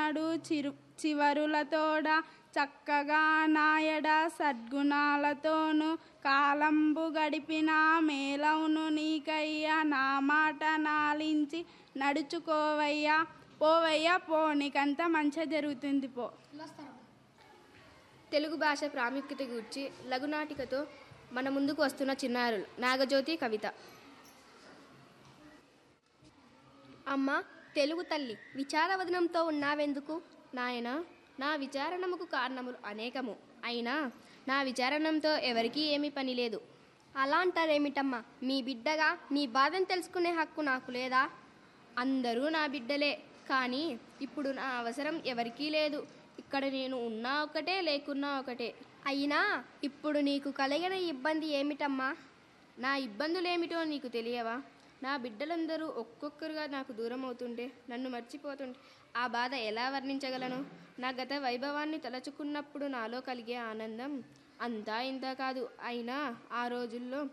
ఉన్నడు చిరు చివరులతోడ చక్కగా నాయడ సద్గుణాలతోను కాలంబు గడిపిన మేలవును నీకయ్యా నా మాట నాలించి నడుచుకోవయ్యా పోవయ్యా పో నీకంతా మంచిగా జరుగుతుంది పో తెలుగు భాష ప్రాముఖ్యత గూర్చి లఘునాటికతో మన ముందుకు వస్తున్న చిన్నారులు నాగజ్యోతి కవిత అమ్మ తెలుగు తల్లి విచారవదనంతో ఉన్నావెందుకు నాయన నా విచారణముకు కారణములు అనేకము అయినా నా విచారణంతో ఎవరికీ ఏమీ పని లేదు అలా అంటారేమిటమ్మా మీ బిడ్డగా మీ బాధను తెలుసుకునే హక్కు నాకు లేదా అందరూ నా బిడ్డలే కానీ ఇప్పుడు నా అవసరం ఎవరికీ లేదు ఇక్కడ నేను ఉన్నా ఒకటే లేకున్నా ఒకటే అయినా ఇప్పుడు నీకు కలిగిన ఇబ్బంది ఏమిటమ్మా నా ఇబ్బందులేమిటో నీకు తెలియవా నా బిడ్డలందరూ ఒక్కొక్కరుగా నాకు దూరం అవుతుంటే నన్ను మర్చిపోతుంటే ఆ బాధ ఎలా వర్ణించగలను నా గత వైభవాన్ని తలచుకున్నప్పుడు నాలో కలిగే ఆనందం అంతా ఇంత కాదు అయినా ఆ రోజుల్లో